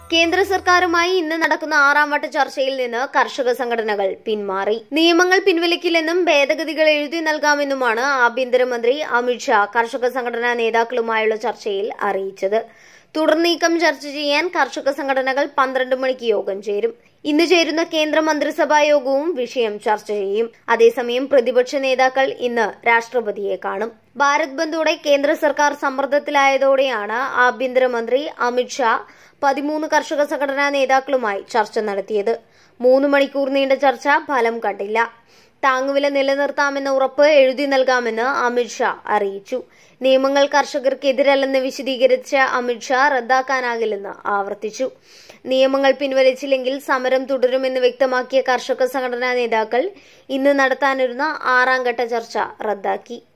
കേന്ദ്ര സർക്കാരുമായി ഇന്ന് നടക്കുന്ന ആറാം വട്ട ചർച്ചയിൽ നിന്ന് കർഷക സംഘടനകൾ പിന്മാറി നിയമങ്ങൾ പിൻവലിക്കില്ലെന്നും ഭേദഗതികൾ എഴുതി നൽകാമെന്നുമാണ് ആഭ്യന്തരമന്ത്രി അമിത്ഷാ കർഷക സംഘടനാ നേതാക്കളുമായുള്ള ചർച്ചയിൽ അറിയിച്ചത് തുടർ നീക്കം ചർച്ച ചെയ്യാൻ കർഷക സംഘടനകൾ പന്ത്രണ്ട് മണിക്ക് യോഗം ചേരും ഇന്ന് ചേരുന്ന കേന്ദ്ര മന്ത്രിസഭാ യോഗവും വിഷയം ചർച്ച ചെയ്യും അതേസമയം പ്രതിപക്ഷ നേതാക്കൾ ഇന്ന് രാഷ്ട്രപതിയെ കാണും ഭാരത് ബന്ദോടെ കേന്ദ്ര സർക്കാർ സമ്മർദ്ദത്തിലായതോടെയാണ് ആഭ്യന്തരമന്ത്രി അമിത്ഷാ പതിമൂന്ന് കർഷക സംഘടനാ നേതാക്കളുമായി ചർച്ച നടത്തിയത് മൂന്ന് മണിക്കൂർ നീണ്ട ചർച്ച ഫലം കണ്ടില്ല താങ്ങുവില നിലനിർത്താമെന്ന ഉറപ്പ് എഴുതി നൽകാമെന്ന് അമിത്ഷാ അറിയിച്ചു നിയമങ്ങൾ കർഷകർക്കെതിരല്ലെന്ന് വിശദീകരിച്ച അമിത്ഷാ റദ്ദാക്കാനാകില്ലെന്ന് ആവർത്തിച്ചു നിയമങ്ങൾ പിൻവലിച്ചില്ലെങ്കിൽ സമരം തുടരുമെന്ന് വ്യക്തമാക്കിയ കർഷക സംഘടനാ നേതാക്കൾ ഇന്ന് നടത്താനിരുന്ന ആറാം ഘട്ട ചർച്ച റദ്ദാക്കി